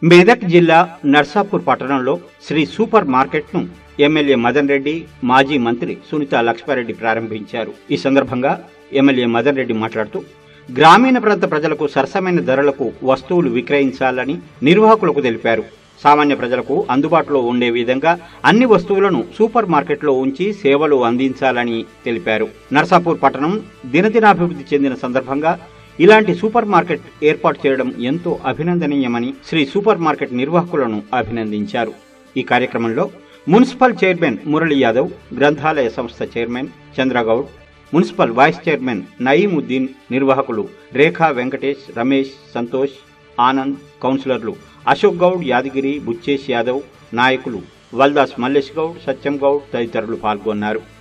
మెదక్ జిల్లా నర్సాపూర్ పట్టణంలో శ్రీ సూపర్ మార్కెట్ను ఎమ్మెల్యే మదన్ రెడ్డి మాజీ మంత్రి సునీత లక్ష్మారెడ్డి ప్రారంభించారు ఈ సందర్భంగా ఎమ్మెల్యే మదన్ రెడ్డి మాట్లాడుతూ గ్రామీణ ప్రాంత ప్రజలకు సరసమైన ధరలకు వస్తువులు విక్రయించాలని నిర్వాహకులకు తెలిపారు సామాన్య ప్రజలకు అందుబాటులో ఉండే విధంగా అన్ని వస్తువులను సూపర్ మార్కెట్లో ఉంచి సేవలు అందించాలని తెలిపారు నర్సాపూర్ పట్టణం దినదినాభివృద్ధి చెందిన సందర్భంగా ఇలాంటి సూపర్ మార్కెట్ ఏర్పాటు చేయడం ఎంతో అభినందనీయమని శ్రీ సూపర్ మార్కెట్ నిర్వాహకులను అభినందించారు ఈ కార్యక్రమంలో మున్సిపల్ చైర్మన్ మురళీ యాదవ్ గ్రంథాలయ సంస్థ chairman Chandragoud municipal vice chairman Nayeemuddin నిర్వాహకులు రేఖా వెంకటేష్ రమేష్ సంతోష్ ఆనంద్ కౌన్సిలర్లు అశోక్ గౌడ్ యాదగిరి బుచ్చేష్ యాదవ్ నాయకులు వల్దాస్ మల్లేష్ గౌడ్ సత్యం గౌడ్ తదితరులు పాల్గొన్నారు